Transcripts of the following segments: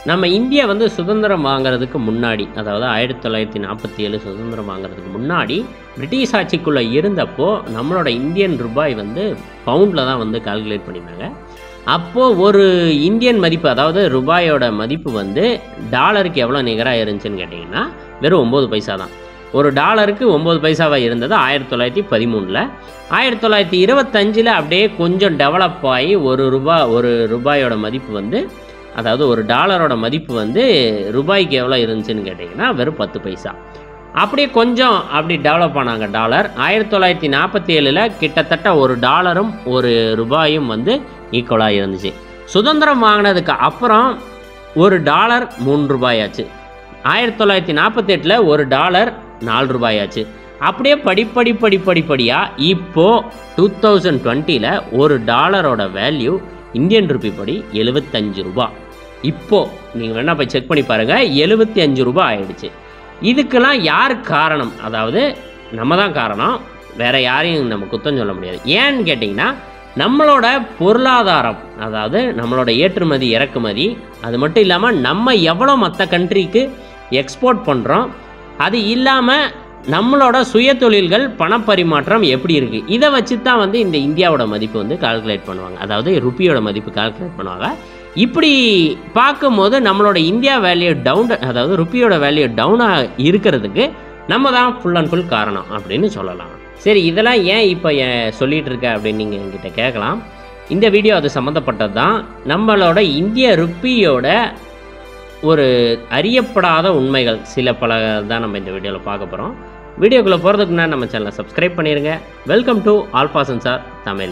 நம்ம இந்தியா வந்து சுதந்திரம் வாங்குறதுக்கு முன்னாடி அதாவது ஆயிரத்தி தொள்ளாயிரத்தி நாற்பத்தி ஏழு சுதந்திரம் வாங்குறதுக்கு முன்னாடி பிரிட்டிஷ் ஆட்சிக்குள்ளே இருந்தப்போ நம்மளோட இந்தியன் ரூபாய் வந்து பவுண்டில் தான் வந்து கால்குலேட் பண்ணியிருந்தாங்க அப்போது ஒரு இந்தியன் மதிப்பு அதாவது ரூபாயோட மதிப்பு வந்து டாலருக்கு எவ்வளோ நிகராக இருந்துச்சுன்னு கேட்டிங்கன்னா வெறும் ஒம்பது பைசா தான் ஒரு டாலருக்கு ஒம்பது பைசாவாக இருந்தது ஆயிரத்தி தொள்ளாயிரத்தி பதிமூணில் ஆயிரத்தி தொள்ளாயிரத்தி இருபத்தஞ்சில் அப்படியே கொஞ்சம் டெவலப் ஆகி ஒரு ரூபாய் ஒரு ரூபாயோட மதிப்பு வந்து அதாவது ஒரு டாலரோட மதிப்பு வந்து ரூபாய்க்கு எவ்வளோ இருந்துச்சுன்னு கேட்டிங்கன்னா வெறும் பத்து பைசா அப்படியே கொஞ்சம் அப்படி டெவலப் ஆனாங்க டாலர் ஆயிரத்தி தொள்ளாயிரத்தி நாற்பத்தி ஏழில் கிட்டத்தட்ட ஒரு டாலரும் ஒரு ரூபாயும் வந்து ஈக்குவலாக இருந்துச்சு சுதந்திரம் வாங்கினதுக்கு அப்புறம் ஒரு டாலர் மூணு ரூபாயாச்சு ஆயிரத்தி தொள்ளாயிரத்தி நாற்பத்தெட்டில் ஒரு டாலர் நாலு ரூபாயாச்சு அப்படியே படிப்படி படிப்படிப்படியாக இப்போது டூ தௌசண்ட் டுவெண்ட்டியில் ஒரு டாலரோட வேல்யூ இந்தியன் ருபி படி எழுபத்தஞ்சு ரூபா இப்போது நீங்கள் வேணால் போய் செக் பண்ணி பாருங்கள் எழுபத்தி அஞ்சு ரூபா ஆயிடுச்சு இதுக்கெல்லாம் யார் காரணம் அதாவது நம்ம தான் காரணம் வேற யாரையும் நம்ம குத்தம் சொல்ல முடியாது ஏன்னு கேட்டிங்கன்னா நம்மளோட பொருளாதாரம் அதாவது நம்மளோட ஏற்றுமதி இறக்குமதி அது மட்டும் இல்லாமல் நம்ம எவ்வளோ மற்ற கண்ட்ரிக்கு எக்ஸ்போர்ட் பண்ணுறோம் அது இல்லாமல் நம்மளோட சுயதொழில்கள் பணப்பரிமாற்றம் எப்படி இருக்குது இதை வச்சு தான் வந்து இந்த இந்தியாவோட மதிப்பு வந்து கால்குலேட் பண்ணுவாங்க அதாவது ருப்பியோட மதிப்பு கால்குலேட் பண்ணுவாங்க இப்படி பார்க்கும்போது நம்மளோட இந்தியா வேல்யூ டவுன் அதாவது ருப்பியோட வேல்யூ டவுனாக இருக்கிறதுக்கு நம்ம தான் ஃபுல் அண்ட் ஃபுல் காரணம் அப்படின்னு சொல்லலாம் சரி இதெல்லாம் ஏன் இப்போ ஏன் சொல்லிட்டு இருக்க அப்படின்னு நீங்கள் என்கிட்ட கேட்கலாம் இந்த வீடியோ அது சம்மந்தப்பட்டது தான் நம்மளோட இந்திய ருப்பியோட ஒரு அறியப்படாத உண்மைகள் சில பல தான் நம்ம இந்த வீடியோவில் பார்க்க போகிறோம் வீடியோக்குள்ளே போகிறதுக்கு முன்னாடி நம்ம சேனலை சப்ஸ்கிரைப் பண்ணிடுங்க welcome to Alpha Sensor Tamil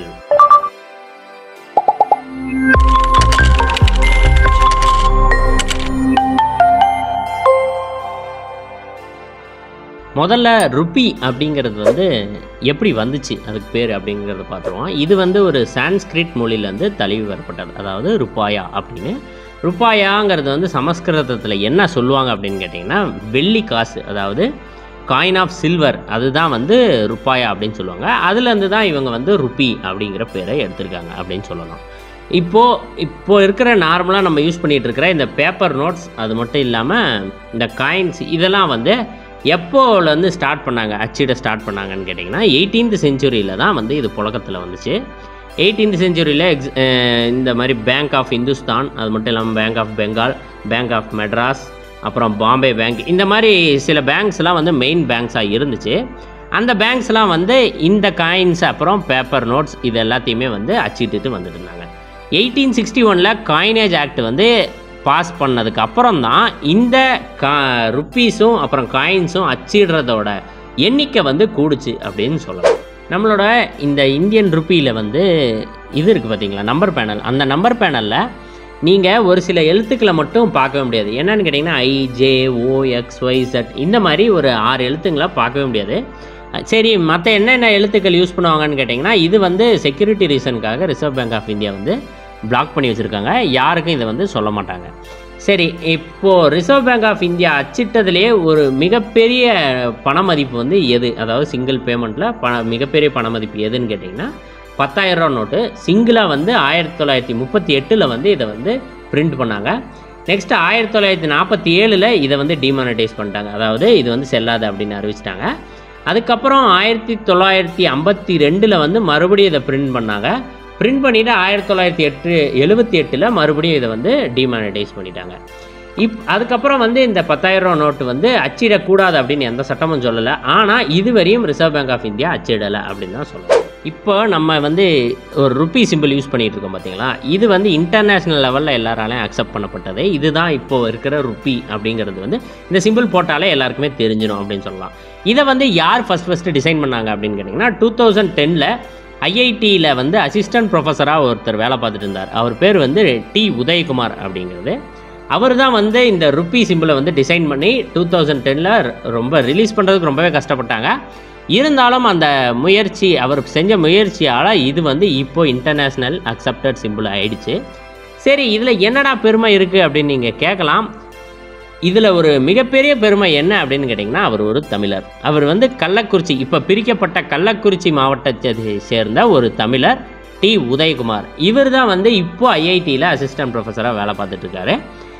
முதல்ல ருப்பி அப்படிங்கிறது வந்து எப்படி வந்துச்சு அதுக்கு பேர் அப்படிங்கிறத பார்த்துருவோம் இது வந்து ஒரு சான்ஸ்கிரிட் மொழியிலேருந்து தழுவி வரப்பட்டது அதாவது ருப்பாயா அப்படின்னு ருப்பாயாங்கிறது வந்து சமஸ்கிருதத்தில் என்ன சொல்லுவாங்க அப்படின்னு கேட்டிங்கன்னா வெள்ளி காசு அதாவது காயின் ஆஃப் சில்வர் அதுதான் வந்து ருப்பாயா அப்படின்னு சொல்லுவாங்க அதுலேருந்து தான் இவங்க வந்து ருப்பி அப்படிங்கிற பேரை எடுத்திருக்காங்க அப்படின்னு சொல்லலாம் இப்போது இப்போ இருக்கிற நார்மலாக நம்ம யூஸ் பண்ணிகிட்டு இருக்கிற இந்த பேப்பர் நோட்ஸ் அது மட்டும் இல்லாமல் இந்த காயின்ஸ் இதெல்லாம் வந்து எப்போலேருந்து ஸ்டார்ட் பண்ணாங்க அச்சிட ஸ்டார்ட் பண்ணாங்கன்னு கேட்டிங்கன்னா எயிட்டீன்த் செஞ்சுரியில் தான் வந்து இது புழக்கத்தில் வந்துச்சு எயிட்டீன்த் செஞ்சுரியில் எக்ஸ் இந்த மாதிரி பேங்க் ஆஃப் இந்துஸ்தான் அது மட்டும் இல்லாமல் bank of Bengal bank of Madras அப்புறம் பாம்பே பேங்க் இந்த மாதிரி சில பேங்க்ஸ்லாம் வந்து மெயின் பேங்க்ஸாக இருந்துச்சு அந்த பேங்க்ஸ்லாம் வந்து இந்த காயின்ஸ் அப்புறம் பேப்பர் நோட்ஸ் இது எல்லாத்தையுமே வந்து அச்சிட்டுட்டு வந்துட்டு இருந்தாங்க எயிட்டீன் சிக்ஸ்டி ஒனில் காயினேஜ் ஆக்ட் வந்து பாஸ் பண்ணதுக்கு அப்புறம் தான் இந்த கா ருப்பீஸும் அப்புறம் காயின்ஸும் அச்சிடுறதோட எண்ணிக்கை வந்து கூடுச்சு அப்படின்னு சொல்லலாம் நம்மளோட இந்த இந்தியன் ருப்பியில் வந்து இது இருக்குது பார்த்தீங்களா நம்பர் பேனல் அந்த நம்பர் பேனலில் நீங்கள் ஒரு சில எழுத்துக்களை மட்டும் பார்க்கவே முடியாது என்னன்னு கேட்டிங்கன்னா I J O X Y Z இந்த மாதிரி ஒரு ஆறு எழுத்துங்களை பார்க்கவே முடியாது சரி மற்ற என்னென்ன எழுத்துக்கள் யூஸ் பண்ணுவாங்கன்னு கேட்டிங்கன்னா இது வந்து செக்யூரிட்டி ரீசனுக்காக ரிசர்வ் பேங்க் ஆஃப் இந்தியா வந்து பிளாக் பண்ணி வச்சுருக்காங்க யாருக்கும் இதை வந்து சொல்ல மாட்டாங்க சரி இப்போது ரிசர்வ் பேங்க் ஆஃப் இந்தியா அச்சிட்டதுலேயே ஒரு மிகப்பெரிய பண மதிப்பு வந்து எது அதாவது சிங்கிள் பேமெண்ட்டில் பண மிகப்பெரிய பண மதிப்பு எதுன்னு கேட்டிங்கன்னா பத்தாயிரம் ரூபா நோட்டு சிங்கிளாக வந்து ஆயிரத்தி தொள்ளாயிரத்தி முப்பத்தி எட்டில் வந்து இதை வந்து பிரிண்ட் பண்ணாங்க நெக்ஸ்ட் ஆயிரத்தி தொள்ளாயிரத்தி நாற்பத்தி ஏழில் இதை வந்து டிமானடைஸ் பண்ணிட்டாங்க அதாவது இது வந்து செல்லாது அப்படின்னு அறிவிச்சிட்டாங்க அதுக்கப்புறம் ஆயிரத்தி தொள்ளாயிரத்தி ஐம்பத்தி ரெண்டில் வந்து மறுபடியும் இதை பிரிண்ட் பண்ணாங்க பிரிண்ட் பண்ணிவிட்டு ஆயிரத்தி தொள்ளாயிரத்தி எட்டு எழுபத்தி எட்டில் மறுபடியும் இதை வந்து டிமானடைஸ் பண்ணிட்டாங்க இப் அதுக்கப்புறம் வந்து இந்த பத்தாயிரம் ரூபா நோட்டு வந்து அச்சிடக்கூடாது அப்படின்னு எந்த சட்டமும் சொல்லலை ஆனால் இதுவரையும் ரிசர்வ் பேங்க் ஆஃப் இந்தியா அச்சிடலை அப்படின்னு தான் சொல்லலாம் இப்போ நம்ம வந்து ஒரு ருப்பி சிம்பிள் யூஸ் பண்ணிகிட்டு இருக்கோம் பார்த்தீங்களா இது வந்து இன்டர்நேஷ்னல் லெவலில் எல்லாராலையும் அக்செப்ட் பண்ணப்பட்டது இதுதான் இப்போ இருக்கிற ருப்பி அப்படிங்கிறது வந்து இந்த சிம்பிள் போட்டாலே எல்லாருக்குமே தெரிஞ்சிடும் அப்படின்னு சொல்லலாம் இதை வந்து யார் ஃபஸ்ட் ஃபஸ்ட்டு டிசைன் பண்ணாங்க அப்படின்னு கேட்டிங்கன்னா டூ தௌசண்ட் டெனில் ஐஐடியில் வந்து அசிஸ்டன்ட் ப்ரொஃபஸராக ஒருத்தர் வேலை பார்த்துட்டு இருந்தார் அவர் பேர் வந்து டி உதயகுமார் அப்படிங்கிறது அவர் தான் வந்து இந்த ருப்பி சிம்பிளை வந்து டிசைன் பண்ணி டூ தௌசண்ட் டெனில் ரொம்ப ரிலீஸ் பண்ணுறதுக்கு ரொம்பவே கஷ்டப்பட்டாங்க இருந்தாலும் அந்த முயற்சி அவர் செஞ்ச முயற்சியால் இது வந்து இப்போ இன்டர்நேஷ்னல் அக்செப்டட் சிம்பிள் ஆயிடுச்சு சரி இதில் என்னடா பெருமை இருக்குது அப்படின்னு நீங்கள் கேட்கலாம் இதில் ஒரு மிகப்பெரிய பெருமை என்ன அப்படின்னு கேட்டிங்கன்னா அவர் ஒரு தமிழர் அவர் வந்து கள்ளக்குறிச்சி இப்போ பிரிக்கப்பட்ட கள்ளக்குறிச்சி மாவட்டத்தை சேர்ந்த ஒரு தமிழர் டி உதயகுமார் இவர் தான் வந்து இப்போ ஐஐடியில் அசிஸ்டன்ட் ப்ரொஃபஸராக வேலை பார்த்துட்டு இருக்காரு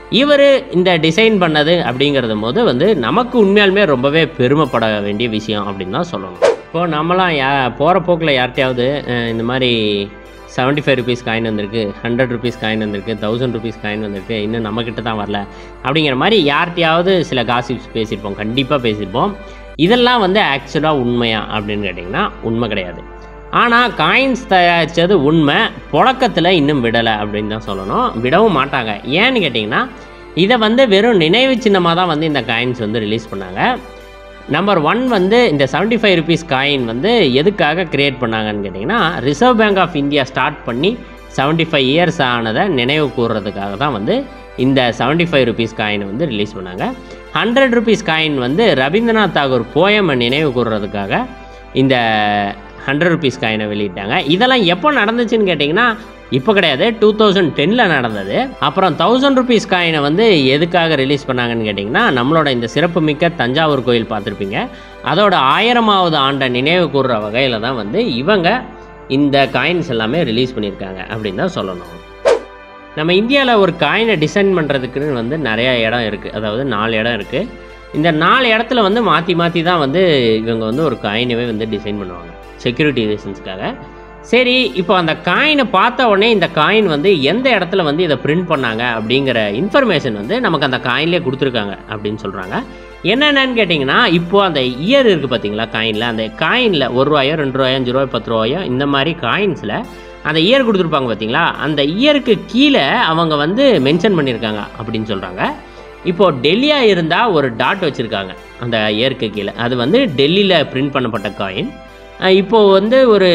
இவர் இந்த டிசைன் பண்ணது அப்படிங்கிறது போது வந்து நமக்கு உண்மையாலுமே ரொம்பவே பெருமைப்பட வேண்டிய விஷயம் அப்படின்னு தான் சொல்லணும் இப்போது நம்மலாம் யா போகிற போக்கில் யார்கிட்டயாவது அஹ், இந்த மாதிரி செவன்ட்டி ஃபைவ் ருபீஸ் காயின் வந்திருக்கு ஹண்ட்ரட் ருபீஸ் காயின் வந்திருக்கு தௌசண்ட் ருபீஸ் காயின் வந்திருக்கு இன்னும் நம்மக்கிட்ட தான் வரல அப்படிங்கிற மாதிரி யார்கிட்டயாவது சில காசிப்ஸ் பேசியிருப்போம் கண்டிப்பாக பேசியிருப்போம் இதெல்லாம் வந்து ஆக்சுவலாக உண்மையா அப்படின்னு கேட்டிங்கன்னா உண்மை கிடையாது ஆனால் காயின்ஸ் தயாரித்தது உண்மை புழக்கத்தில் இன்னும் விடலை அப்படின்னு தான் சொல்லணும் விடவும் மாட்டாங்க ஏன்னு கேட்டிங்கன்னா இதை வந்து வெறும் நினைவு சின்னமாக தான் வந்து இந்த காயின்ஸ் வந்து ரிலீஸ் பண்ணாங்க நம்பர் ஒன் வந்து இந்த 75 ஃபைவ் ருபீஸ் காயின் வந்து எதுக்காக கிரியேட் பண்ணாங்கன்னு கேட்டிங்கன்னா Reserve Bank of India start பண்ணி 75 ஃபைவ் இயர்ஸ் ஆனதை நினைவு கூறுறதுக்காக தான் வந்து இந்த 75 ஃபைவ் ருபீஸ் காயினை வந்து ரிலீஸ் பண்ணாங்க ஹண்ட்ரட் ருபீஸ் காயின் வந்து ரவீந்திரநாத் தாகூர் போயமை நினைவு கூறுறதுக்காக இந்த ஹண்ட்ரட் ருபீஸ் காயினை வெளியிட்டாங்க இதெல்லாம் எப்போ நடந்துச்சுன்னு கேட்டிங்கன்னா இப்போ கிடையாது டூ தௌசண்ட் டெனில் நடந்தது அப்புறம் தௌசண்ட் ருபீஸ் காயினை வந்து எதுக்காக ரிலீஸ் பண்ணாங்கன்னு கேட்டிங்கன்னா நம்மளோட இந்த சிறப்புமிக்க தஞ்சாவூர் கோயில் பார்த்துருப்பீங்க அதோட ஆயிரமாவது ஆண்டை நினைவு கூறுற வகையில் தான் வந்து இவங்க இந்த காயின்ஸ் எல்லாமே ரிலீஸ் பண்ணியிருக்காங்க அப்படின்னு தான் சொல்லணும் நம்ம இந்தியாவில் ஒரு காயினை டிசைன் பண்ணுறதுக்குன்னு வந்து நிறையா இடம் இருக்குது அதாவது நாலு இடம் இருக்குது இந்த நாலு இடத்துல வந்து மாற்றி மாற்றி தான் வந்து இவங்க வந்து ஒரு காயினவே வந்து டிசைன் பண்ணுவாங்க செக்யூரிட்டி ரீசன்ஸ்க்காக சரி இப்போ அந்த காயினை பார்த்த உடனே இந்த காயின் வந்து எந்த இடத்துல வந்து இதை பிரிண்ட் பண்ணாங்க அப்படிங்கிற இன்ஃபர்மேஷன் வந்து நமக்கு அந்த காயின்லேயே கொடுத்துருக்காங்க அப்படின்னு சொல்கிறாங்க என்னென்னு கேட்டிங்கன்னா இப்போ அந்த இயர் இருக்குது பார்த்தீங்களா காயினில் அந்த காயினில் ஒரு ரூபாயோ ரெண்டு ரூபாயோ அஞ்சு ரூபாயோ பத்து ரூபாயோ இந்த மாதிரி காயின்ஸில் அந்த இயர் கொடுத்துருப்பாங்க பார்த்தீங்களா அந்த இயருக்கு கீழே அவங்க வந்து மென்ஷன் பண்ணியிருக்காங்க அப்படின்னு சொல்கிறாங்க இப்போது டெல்லியாக இருந்தால் ஒரு டாட் வச்சுருக்காங்க அந்த இயருக்கு கீழே அது வந்து டெல்லியில் பிரிண்ட் பண்ணப்பட்ட காயின் இப்போது வந்து ஒரு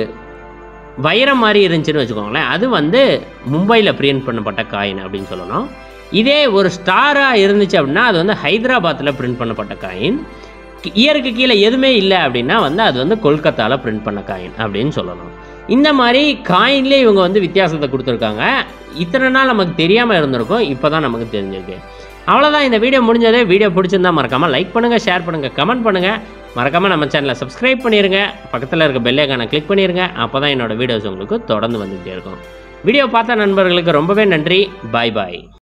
வைரம் மாதிரி இருந்துச்சுன்னு வச்சுக்கோங்களேன் அது வந்து மும்பையில் பிரிண்ட் பண்ணப்பட்ட காயின் அப்படின்னு சொல்லணும் இதே ஒரு ஸ்டாராக இருந்துச்சு அப்படின்னா அது வந்து ஹைதராபாத்தில் பிரிண்ட் பண்ணப்பட்ட காயின் இயருக்கு கீழே எதுவுமே இல்லை அப்படின்னா வந்து அது வந்து கொல்கத்தாவில் பிரிண்ட் பண்ண காயின் அப்படின்னு சொல்லணும் இந்த மாதிரி காயின்லேயே இவங்க வந்து வித்தியாசத்தை கொடுத்துருக்காங்க இத்தனை நாள் நமக்கு தெரியாமல் இருந்திருக்கும் இப்போ தான் நமக்கு தெரிஞ்சிருக்கு அவ்வளோதான் இந்த வீடியோ முடிஞ்சது வீடியோ பிடிச்சிருந்தா மறக்காமல் லைக் பண்ணுங்கள் ஷேர் பண்ணுங்கள் கமெண்ட் பண்ணுங்கள் மறக்காமல் நம்ம சேனலை சப்ஸ்கிரைப் பண்ணிடுங்க பக்கத்தில் இருக்க பெல்லைக்கான கிளிக் பண்ணிடுங்க அப்போ தான் என்னோட வீடியோஸ் உங்களுக்கு தொடர்ந்து வந்துகிட்டே இருக்கும் வீடியோ பார்த்த நண்பர்களுக்கு ரொம்பவே நன்றி பாய் பாய்